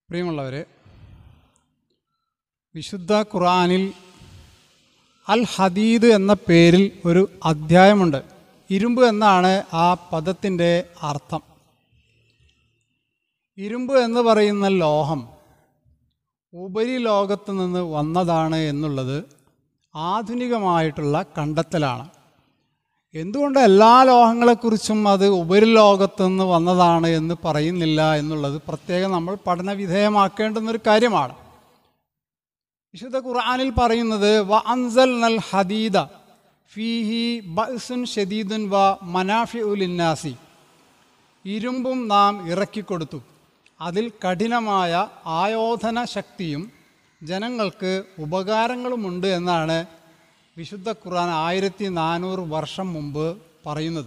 പ്രിയമുള്ളവരെ വിശുദ്ധ ഖുർആനിൽ അൽ ഹദീദ് എന്ന പേരിൽ ഒരു അധ്യായമുണ്ട് ഇരുമ്പ് എന്നാണ് ആ പദത്തിൻ്റെ അർത്ഥം ഇരുമ്പ് എന്ന് പറയുന്ന ലോഹം ഉപരിലോകത്ത് നിന്ന് വന്നതാണ് എന്നുള്ളത് ആധുനികമായിട്ടുള്ള കണ്ടെത്തലാണ് എന്തുകൊണ്ട് എല്ലാ ലോഹങ്ങളെക്കുറിച്ചും അത് ഉപരിലോകത്ത് നിന്ന് വന്നതാണ് എന്ന് പറയുന്നില്ല എന്നുള്ളത് പ്രത്യേകം നമ്മൾ പഠനവിധേയമാക്കേണ്ടുന്ന ഒരു കാര്യമാണ് വിശുദ്ധ ഖുർആനിൽ പറയുന്നത് വ അൻസൽ നൽ ഹദീദ ഫീഹി ബസുൻ ഷദീദുൻ വ മനാഫി ഉലിന്നാസി ഇരുമ്പും നാം ഇറക്കിക്കൊടുത്തു അതിൽ കഠിനമായ ആയോധന ശക്തിയും ജനങ്ങൾക്ക് ഉപകാരങ്ങളുമുണ്ട് എന്നാണ് വിശുദ്ധ ഖുർആൻ ആയിരത്തി നാനൂറ് വർഷം മുമ്പ് പറയുന്നത്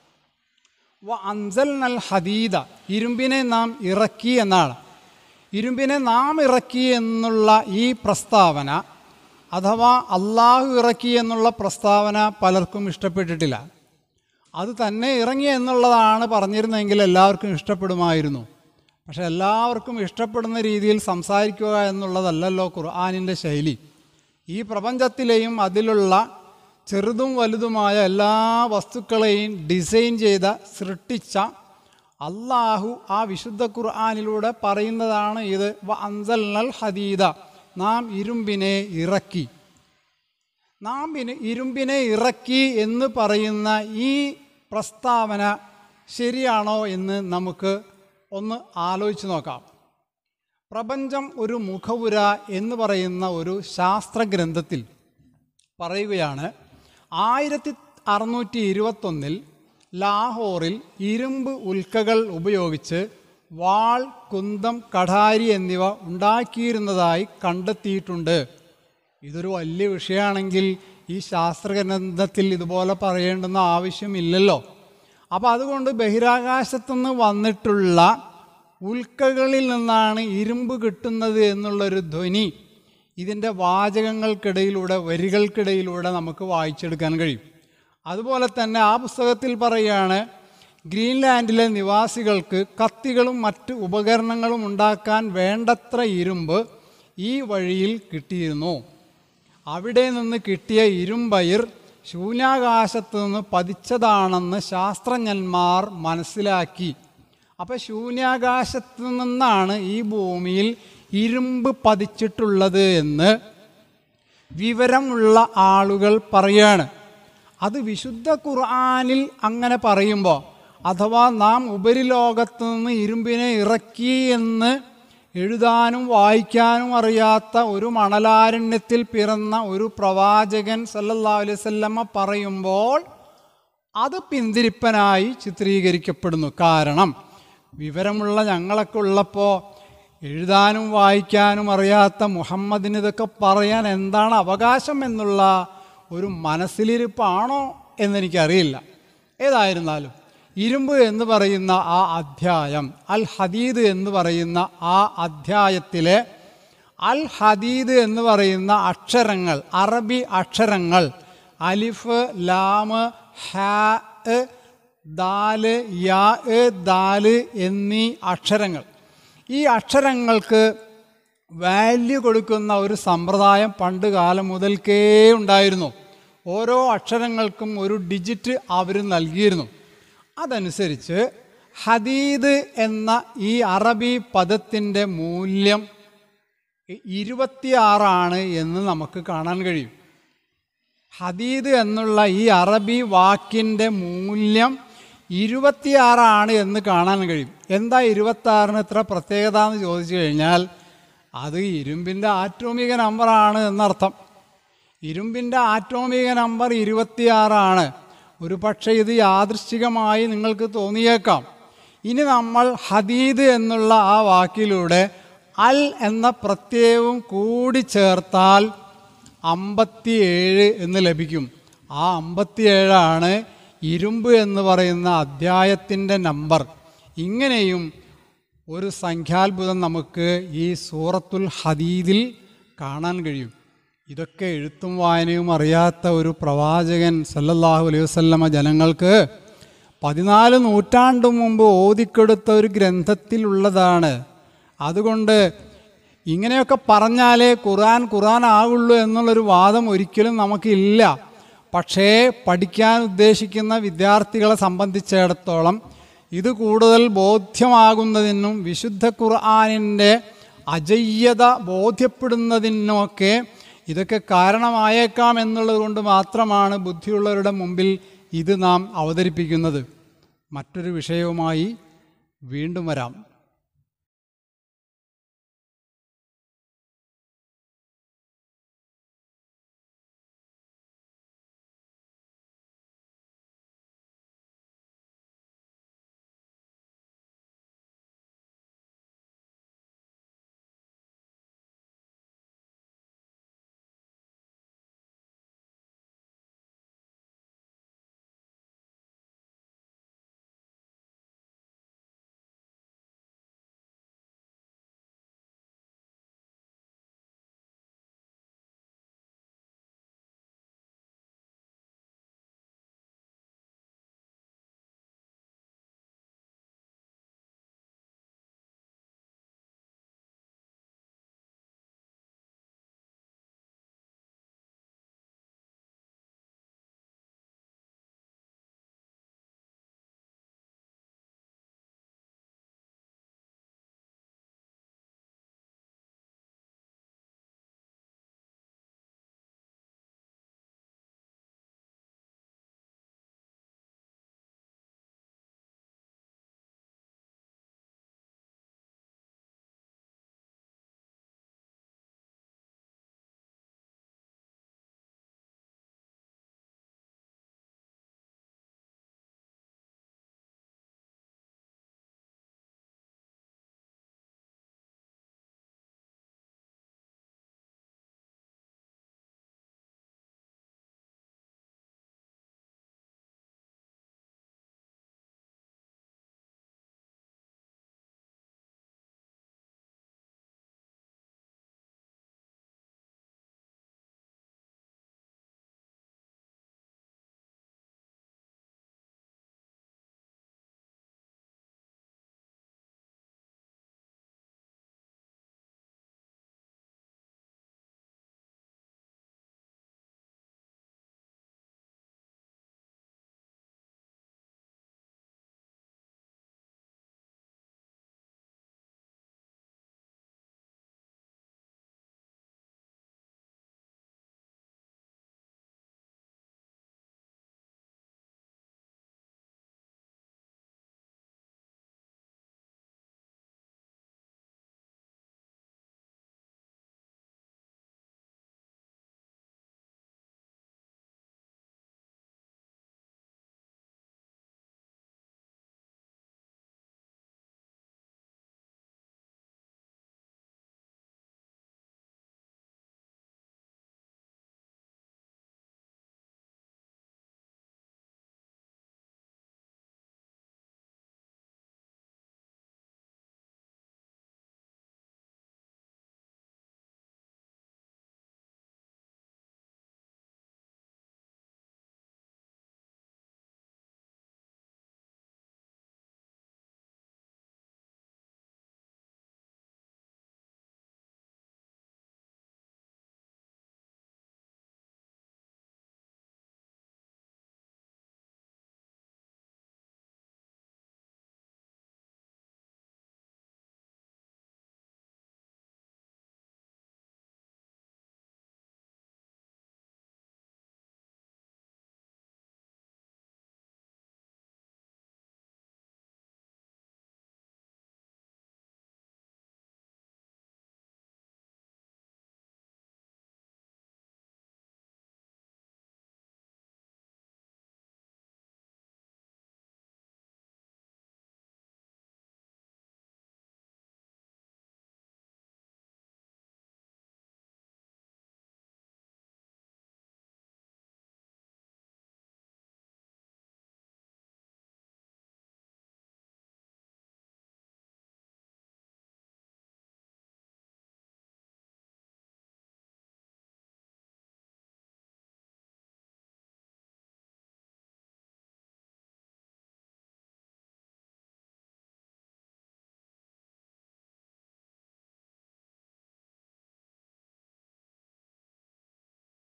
വ അൻസൽ നൽ ഹദീദ ഇരുമ്പിനെ നാം ഇറക്കി എന്നാണ് ഇരുമ്പിനെ നാം ഇറക്കി എന്നുള്ള ഈ പ്രസ്താവന അഥവാ അള്ളാഹു ഇറക്കി എന്നുള്ള പ്രസ്താവന പലർക്കും ഇഷ്ടപ്പെട്ടിട്ടില്ല അത് തന്നെ ഇറങ്ങി എന്നുള്ളതാണ് പറഞ്ഞിരുന്നെങ്കിൽ എല്ലാവർക്കും ഇഷ്ടപ്പെടുമായിരുന്നു പക്ഷെ എല്ലാവർക്കും ഇഷ്ടപ്പെടുന്ന രീതിയിൽ സംസാരിക്കുക എന്നുള്ളതല്ലല്ലോ ഖുർആാനിൻ്റെ ശൈലി ഈ പ്രപഞ്ചത്തിലെയും അതിലുള്ള ചെറുതും വലുതുമായ എല്ലാ വസ്തുക്കളെയും ഡിസൈൻ ചെയ്ത സൃഷ്ടിച്ച അള്ളാഹു ആ വിശുദ്ധ ഖുർആാനിലൂടെ പറയുന്നതാണ് ഇത് വ അൻസൽനൽ ഹദീദ നാം ഇരുമ്പിനെ ഇറക്കി നാം പിന്നെ ഇരുമ്പിനെ ഇറക്കി എന്ന് പറയുന്ന ഈ പ്രസ്താവന ശരിയാണോ എന്ന് നമുക്ക് ഒന്ന് ആലോചിച്ച് നോക്കാം പ്രപഞ്ചം ഒരു മുഖവുര എന്ന് പറയുന്ന ഒരു ശാസ്ത്രഗ്രന്ഥത്തിൽ പറയുകയാണ് ആയിരത്തി അറുന്നൂറ്റി ഇരുപത്തൊന്നിൽ ലാഹോറിൽ ഇരുമ്പ് ഉൽക്കകൾ ഉപയോഗിച്ച് വാൾ കുന്തം കഠാരി എന്നിവ ഉണ്ടാക്കിയിരുന്നതായി കണ്ടെത്തിയിട്ടുണ്ട് ഇതൊരു വലിയ വിഷയമാണെങ്കിൽ ഈ ശാസ്ത്രഗ്രന്ഥത്തിൽ ഇതുപോലെ പറയേണ്ടുന്ന ആവശ്യമില്ലല്ലോ അപ്പോൾ അതുകൊണ്ട് ബഹിരാകാശത്തുനിന്ന് വന്നിട്ടുള്ള ഉൽക്കകളിൽ നിന്നാണ് ഇരുമ്പ് കിട്ടുന്നത് എന്നുള്ളൊരു ധ്വനി ഇതിൻ്റെ വാചകങ്ങൾക്കിടയിലൂടെ വരികൾക്കിടയിലൂടെ നമുക്ക് വായിച്ചെടുക്കാൻ കഴിയും അതുപോലെ തന്നെ ആ പുസ്തകത്തിൽ പറയുകയാണ് ഗ്രീൻലാൻഡിലെ നിവാസികൾക്ക് കത്തികളും മറ്റ് ഉപകരണങ്ങളും ഉണ്ടാക്കാൻ വേണ്ടത്ര ഇരുമ്പ് ഈ വഴിയിൽ കിട്ടിയിരുന്നു അവിടെ നിന്ന് കിട്ടിയ ഇരുമ്പയിർ ശൂന്യാകാശത്ത് നിന്ന് പതിച്ചതാണെന്ന് ശാസ്ത്രജ്ഞന്മാർ മനസ്സിലാക്കി അപ്പോൾ ശൂന്യാകാശത്ത് നിന്നാണ് ഈ ഭൂമിയിൽ ഇരുമ്പ് പതിച്ചിട്ടുള്ളത് എന്ന് വിവരമുള്ള ആളുകൾ പറയാണ് അത് വിശുദ്ധ ഖുർആാനിൽ അങ്ങനെ പറയുമ്പോൾ അഥവാ നാം ഉപരിലോകത്ത് നിന്ന് ഇരുമ്പിനെ ഇറക്കി എന്ന് എഴുതാനും വായിക്കാനും അറിയാത്ത ഒരു മണലാരണ്യത്തിൽ പിറന്ന ഒരു പ്രവാചകൻ സല്ലല്ലാ അലൈഹി വസല്ലമ പറയുമ്പോൾ അത് പിന്തിരിപ്പനായി ചിത്രീകരിക്കപ്പെടുന്നു കാരണം വിവരമുള്ള ഞങ്ങളൊക്കെ ഉള്ളപ്പോൾ എഴുതാനും വായിക്കാനും അറിയാത്ത മുഹമ്മദിന് ഇതൊക്കെ പറയാൻ എന്താണ് അവകാശം എന്നുള്ള ഒരു മനസ്സിലിരിപ്പാണോ എന്നെനിക്കറിയില്ല ഏതായിരുന്നാലും ഇരുമ്പ് എന്ന് പറയുന്ന ആ അധ്യായം അൽ ഹദീദ് എന്ന് പറയുന്ന ആ അധ്യായത്തിലെ അൽ ഹദീദ് എന്ന് പറയുന്ന അക്ഷരങ്ങൾ അറബി അക്ഷരങ്ങൾ അലിഫ് ലാമ് ഹാ ദാല് യാ ദാല് എന്നീ അക്ഷരങ്ങൾ ഈ അക്ഷരങ്ങൾക്ക് വാല്യൂ കൊടുക്കുന്ന ഒരു സമ്പ്രദായം പണ്ട് കാലം മുതൽക്കേ ഉണ്ടായിരുന്നു ഓരോ അക്ഷരങ്ങൾക്കും ഒരു ഡിജിറ്റ് അവർ നൽകിയിരുന്നു അതനുസരിച്ച് ഹദീദ് എന്ന ഈ അറബി പദത്തിൻ്റെ മൂല്യം ഇരുപത്തിയാറാണ് എന്ന് നമുക്ക് കാണാൻ കഴിയും ഹദീദ് എന്നുള്ള ഈ അറബി വാക്കിൻ്റെ മൂല്യം ഇരുപത്തിയാറാണ് എന്ന് കാണാൻ കഴിയും എന്താ ഇരുപത്താറിന് ഇത്ര പ്രത്യേകത എന്ന് ചോദിച്ചു കഴിഞ്ഞാൽ അത് ഇരുമ്പിൻ്റെ ആറ്റോമിക നമ്പറാണ് എന്നർത്ഥം ഇരുമ്പിൻ്റെ ആറ്റോമിക നമ്പർ ഇരുപത്തിയാറാണ് ഒരു പക്ഷേ ഇത് യാദൃശ്ചികമായി നിങ്ങൾക്ക് തോന്നിയേക്കാം ഇനി നമ്മൾ ഹദീദ് എന്നുള്ള ആ വാക്കിലൂടെ അൽ എന്ന പ്രത്യയവും കൂടി ചേർത്താൽ അമ്പത്തിയേഴ് എന്ന് ലഭിക്കും ആ അമ്പത്തിയേഴാണ് ഇരുമ്പ് എന്ന് പറയുന്ന അധ്യായത്തിൻ്റെ നമ്പർ ഇങ്ങനെയും ഒരു സംഖ്യാത്ഭുതം നമുക്ക് ഈ സൂറത്തുൽ ഹദീദിൽ കാണാൻ കഴിയും ഇതൊക്കെ എഴുത്തും വായനയും അറിയാത്ത ഒരു പ്രവാചകൻ സല്ലല്ലാഹു അലൈഹി വസല്ലമ ജനങ്ങൾക്ക് പതിനാല് നൂറ്റാണ്ട് മുമ്പ് ഓതിക്കെടുത്ത ഒരു ഗ്രന്ഥത്തിലുള്ളതാണ് അതുകൊണ്ട് ഇങ്ങനെയൊക്കെ പറഞ്ഞാലേ ഖുർആൻ ഖുർആൻ ആകുള്ളൂ എന്നുള്ളൊരു വാദം ഒരിക്കലും നമുക്കില്ല പക്ഷേ പഠിക്കാൻ ഉദ്ദേശിക്കുന്ന വിദ്യാർത്ഥികളെ സംബന്ധിച്ചിടത്തോളം ഇത് കൂടുതൽ ബോധ്യമാകുന്നതിനും വിശുദ്ധ ഖുർആാനിൻ്റെ അജയ്യത ബോധ്യപ്പെടുന്നതിനുമൊക്കെ ഇതൊക്കെ കാരണമായേക്കാം എന്നുള്ളത് കൊണ്ട് മാത്രമാണ് ബുദ്ധിയുള്ളവരുടെ മുമ്പിൽ ഇത് നാം അവതരിപ്പിക്കുന്നത് മറ്റൊരു വിഷയവുമായി വീണ്ടും വരാം